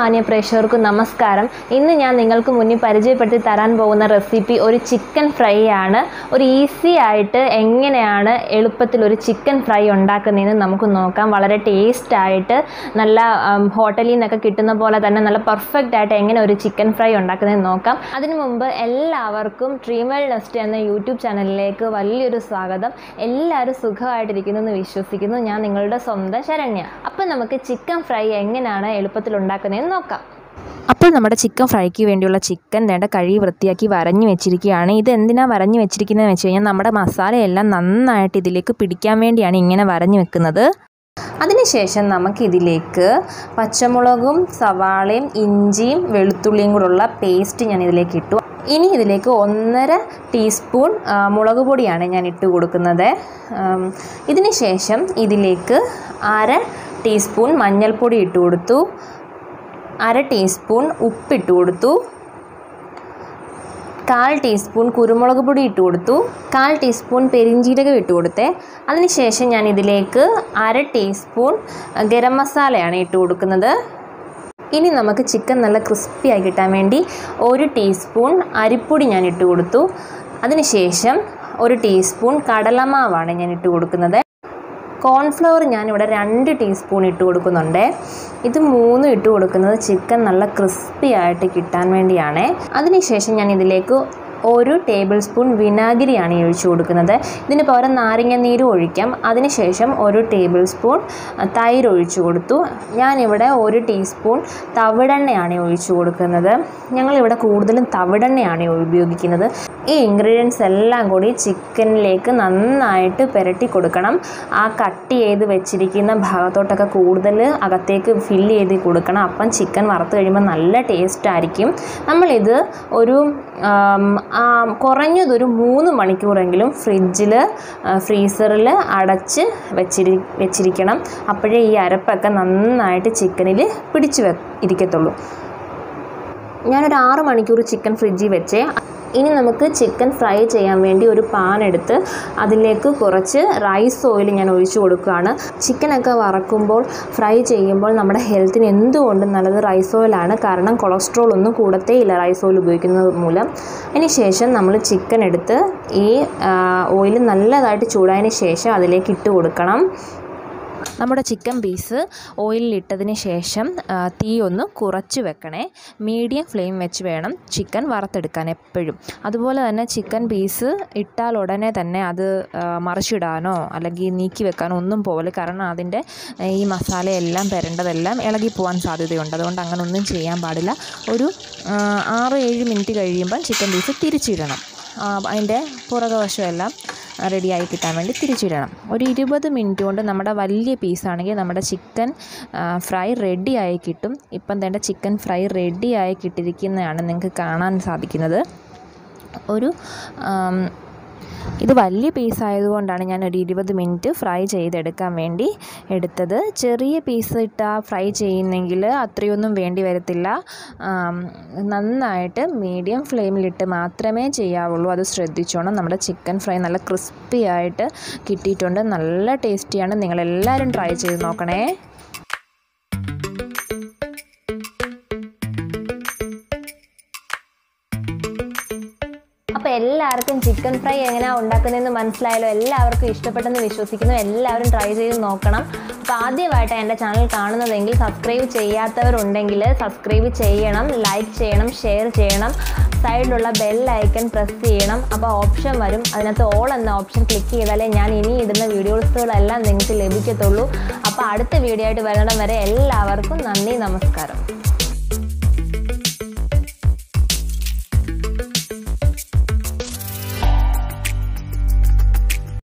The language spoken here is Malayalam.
മാന്യ പ്രേക്ഷകർക്കും നമസ്കാരം ഇന്ന് ഞാൻ നിങ്ങൾക്ക് മുന്നിൽ പരിചയപ്പെടുത്തി തരാൻ പോകുന്ന റെസിപ്പി ഒരു ചിക്കൻ ഫ്രൈ ആണ് ഒരു ഈസി ആയിട്ട് എങ്ങനെയാണ് എളുപ്പത്തിൽ ഒരു ചിക്കൻ ഫ്രൈ ഉണ്ടാക്കുന്നതെന്ന് നമുക്ക് നോക്കാം വളരെ ടേസ്റ്റ് ആയിട്ട് നല്ല ഉം, ഹോട്ടലിൽ നിന്നൊക്കെ കിട്ടുന്ന പോലെ തന്നെ നല്ല പെർഫെക്റ്റ് ആയിട്ട് എങ്ങനെ ഒരു ചിക്കൻ ഫ്രൈ ഉണ്ടാക്കുന്നതെന്ന് നോക്കാം അതിനു മുമ്പ് എല്ലാവർക്കും ഡ്രീംവെൽ നെസ്റ്റ് എന്ന യൂട്യൂബ് ചാനലിലേക്ക് വലിയൊരു സ്വാഗതം എല്ലാവരും സുഖമായിട്ടിരിക്കുന്നു എന്ന് വിശ്വസിക്കുന്നു ഞാൻ നിങ്ങളുടെ സ്വന്തം ശരണ്യ അപ്പം നമുക്ക് ചിക്കൻ ഫ്രൈ എങ്ങനെയാണ് എളുപ്പത്തിൽ ഉണ്ടാക്കുന്നതെന്ന് നോക്കാം അപ്പോൾ നമ്മുടെ ചിക്കൻ ഫ്രൈക്ക് വേണ്ടിയുള്ള ചിക്കൻ വേണ്ട കഴുകി വൃത്തിയാക്കി വരഞ്ഞു വെച്ചിരിക്കുകയാണ് ഇത് എന്തിനാണ് വരഞ്ഞു വെച്ചിരിക്കുന്നതെന്ന് വെച്ച് കഴിഞ്ഞാൽ നമ്മുടെ മസാലയെല്ലാം നന്നായിട്ട് ഇതിലേക്ക് പിടിക്കാൻ വേണ്ടിയാണ് ഇങ്ങനെ വരഞ്ഞു വെക്കുന്നത് അതിനുശേഷം നമുക്കിതിലേക്ക് പച്ചമുളകും സവാളയും ഇഞ്ചിയും വെളുത്തുള്ളിയും കൂടെയുള്ള പേസ്റ്റ് ഞാൻ ഇതിലേക്ക് ഇട്ടു ഇനി ഇതിലേക്ക് ഒന്നര ടീസ്പൂൺ ആ, മുളക് പൊടിയാണ് ഞാൻ ഇട്ട് കൊടുക്കുന്നത് ആം, ഇതിന് ശേഷം ഇതിലേക്ക് അര ടീസ്പൂൺ മഞ്ഞൾപ്പൊടി ഇട്ട് കൊടുത്തു അര ടീസ്പൂൺ ഉപ്പിട്ട് കൊടുത്തു കാൽ ടീസ്പൂൺ കുരുമുളക് പൊടി ഇട്ട് കൊടുത്തു കാൽ ടീസ്പൂൺ പെരിഞ്ജീരകം ഇട്ട് കൊടുത്തേ അതിനുശേഷം ഞാൻ ഇതിലേക്ക് അര ടീസ്പൂൺ ഗരം മസാലയാണ് ഇട്ട് കൊടുക്കുന്നത് ഇനി നമുക്ക് ചിക്കൻ നല്ല ക്രിസ്പി ആയി കിട്ടാൻ വേണ്ടി ഒരു ടീസ്പൂൺ അരിപ്പൊടി ഞാൻ ഇട്ട് കൊടുത്തു അതിനുശേഷം ഒരു ടീസ്പൂൺ കടലമാവാണ് ഞാൻ ഇട്ട് കൊടുക്കുന്നത് കോൺഫ്ലവർ ഞാനിവിടെ രണ്ട് ടീസ്പൂൺ ഇട്ട് കൊടുക്കുന്നുണ്ട് ഇത് മൂന്നും ഇട്ട് കൊടുക്കുന്നത് ചിക്കൻ നല്ല ക്രിസ്പി ആയിട്ട് കിട്ടാൻ വേണ്ടിയാണ് അതിനുശേഷം ഞാൻ ഇതിലേക്ക് ഒരു ടേബിൾ സ്പൂൺ വിനാഗിരിയാണ് ഈ ഒഴിച്ചു കൊടുക്കുന്നത് ഇതിന് പകരം നാരങ്ങ നീര് ഒഴിക്കാം അതിനുശേഷം ഒരു ടേബിൾ സ്പൂൺ തൈര് ഒഴിച്ചു കൊടുത്തു ഞാനിവിടെ ഒരു ടീസ്പൂൺ തവിടെണ്ണയാണ് ഈ ഒഴിച്ചു കൊടുക്കുന്നത് ഞങ്ങളിവിടെ കൂടുതലും തവിടെണ്ണയാണ് ഈ ഉപയോഗിക്കുന്നത് ഈ ഇൻഗ്രീഡിയൻസ് എല്ലാം കൂടി ചിക്കനിലേക്ക് നന്നായിട്ട് പുരട്ടി കൊടുക്കണം ആ കട്ട് ചെയ്ത് വെച്ചിരിക്കുന്ന ഭാഗത്തോട്ടൊക്കെ കൂടുതൽ അകത്തേക്ക് ഫില്ല് ചെയ്ത് കൊടുക്കണം അപ്പം ചിക്കൻ വറുത്ത് കഴിയുമ്പോൾ നല്ല ടേസ്റ്റ് ആയിരിക്കും നമ്മളിത് ഒരു ആം, ആ, കുറഞ്ഞതൊരു മൂന്ന് മണിക്കൂറെങ്കിലും ഫ്രിഡ്ജിൽ ഫ്രീസറിൽ അടച്ച് വെച്ചിരി വെച്ചിരിക്കണം അപ്പോഴേ ഈ അരപ്പൊക്കെ നന്നായിട്ട് ചിക്കനിൽ പിടിച്ച് വെ ഇരിക്കത്തുള്ളൂ ഞാനൊരു ആറ് മണിക്കൂർ ചിക്കൻ ഫ്രിഡ്ജിൽ വെച്ചേ ഇനി നമുക്ക് ചിക്കൻ ഫ്രൈ ചെയ്യാൻ വേണ്ടി ഒരു പാൻ എടുത്ത് അതിലേക്ക് കുറച്ച് റൈസ് ഓയിൽ ഞാൻ ഒഴിച്ചു കൊടുക്കുകയാണ് ചിക്കനൊക്കെ വറക്കുമ്പോൾ ഫ്രൈ ചെയ്യുമ്പോൾ നമ്മുടെ ഹെൽത്തിന് എന്തുകൊണ്ടും നല്ലത് റൈസ് ഓയിലാണ് കാരണം കൊളസ്ട്രോൾ ഒന്നും കൂടത്തേ ഇല്ല റൈസ് ഓയിൽ ഉപയോഗിക്കുന്നത് മൂലം അതിന് ശേഷം നമ്മൾ ചിക്കൻ എടുത്ത് ഈ ഓയിൽ നല്ലതായിട്ട് ചൂടായതിന് ശേഷം അതിലേക്ക് ഇട്ട് കൊടുക്കണം നമ്മുടെ ചിക്കൻ പീസ് ഓയിലിൽ ഇട്ടതിന് ശേഷം ആ, തീ ഒന്ന് കുറച്ച് വെക്കണേ മീഡിയം ഫ്ലെയിം വെച്ച് വേണം ചിക്കൻ വറുത്തെടുക്കാൻ എപ്പോഴും അതുപോലെ തന്നെ ചിക്കൻ പീസ് ഇട്ടാൽ ഉടനെ തന്നെ അത് ആ, മറിച്ചിടാനോ അല്ലെങ്കിൽ നീക്കി വെക്കാനോ ഒന്നും പോകല് കാരണം അതിൻ്റെ ആ, ഈ മസാലയെല്ലാം പെരേണ്ടതെല്ലാം ഇളകി പോകാൻ സാധ്യതയുണ്ട് അതുകൊണ്ട് അങ്ങനെ ഒന്നും ചെയ്യാൻ പാടില്ല ഒരു ആ, ആറ് ഏഴ് മിനിറ്റ് കഴിയുമ്പം ചിക്കൻ പീസ് തിരിച്ചിടണം ആ, അതിൻ്റെ പുറകുവശമെല്ലാം റെഡിയായി കിട്ടാൻ വേണ്ടി തിരിച്ചിടണം ഒരു ഇരുപത് മിനിറ്റ് കൊണ്ട് നമ്മുടെ വലിയ പീസാണെങ്കിൽ നമ്മുടെ ചിക്കൻ ഫ്രൈ റെഡിയായി കിട്ടും ഇപ്പം തന്നെ ചിക്കൻ ഫ്രൈ റെഡിയായി കിട്ടിയിരിക്കുന്നതാണ് നിങ്ങൾക്ക് കാണാൻ സാധിക്കുന്നത് ഒരു ആം, ഇത് വലിയ പീസ് ആയതുകൊണ്ടാണ് ഞാൻ ഒരു ഇരുപത് മിനിറ്റ് ഫ്രൈ ചെയ്തെടുക്കാൻ വേണ്ടി എടുത്തത് ചെറിയ പീസ് ഇട്ടാൽ ഫ്രൈ ചെയ്യുന്നെങ്കിൽ അത്രയൊന്നും വേണ്ടി വരത്തില്ല ആം, നന്നായിട്ട് മീഡിയം ഫ്ലെയിമിലിട്ട് മാത്രമേ ചെയ്യാവുള്ളൂ അത് ശ്രദ്ധിച്ചോണം നമ്മുടെ ചിക്കൻ ഫ്രൈ നല്ല ക്രിസ്പി ആയിട്ട് കിട്ടിയിട്ടുണ്ട് നല്ല ടേസ്റ്റിയാണ് നിങ്ങളെല്ലാവരും ട്രൈ ചെയ്ത് നോക്കണേ അപ്പോൾ എല്ലാവർക്കും ചിക്കൻ ഫ്രൈ എങ്ങനെയാണ് ഉണ്ടാക്കുന്നതെന്ന് മനസ്സിലായല്ലോ എല്ലാവർക്കും ഇഷ്ടപ്പെട്ടെന്ന് വിശ്വസിക്കുന്നു എല്ലാവരും ട്രൈ ചെയ്ത് നോക്കണം അപ്പോൾ ആദ്യമായിട്ട് എൻ്റെ ചാനൽ കാണുന്നതെങ്കിൽ സബ്സ്ക്രൈബ് ചെയ്യാത്തവരുണ്ടെങ്കിൽ സബ്സ്ക്രൈബ് ചെയ്യണം ലൈക്ക് ചെയ്യണം ഷെയർ ചെയ്യണം സൈഡിലുള്ള ബെൽ ഐക്കൺ പ്രസ് ചെയ്യണം അപ്പോൾ ഓപ്ഷൻ വരും അതിനകത്ത് ഓൾ എന്ന ഓപ്ഷൻ ക്ലിക്ക് ചെയ്താലേ ഞാൻ ഇനി ഇടുന്ന വീഡിയോസുകളെല്ലാം നിങ്ങൾക്ക് ലഭിക്കത്തുള്ളൂ അപ്പോൾ അടുത്ത വീഡിയോ ആയിട്ട് വരുന്നിടം വരെ എല്ലാവർക്കും നന്ദി നമസ്കാരം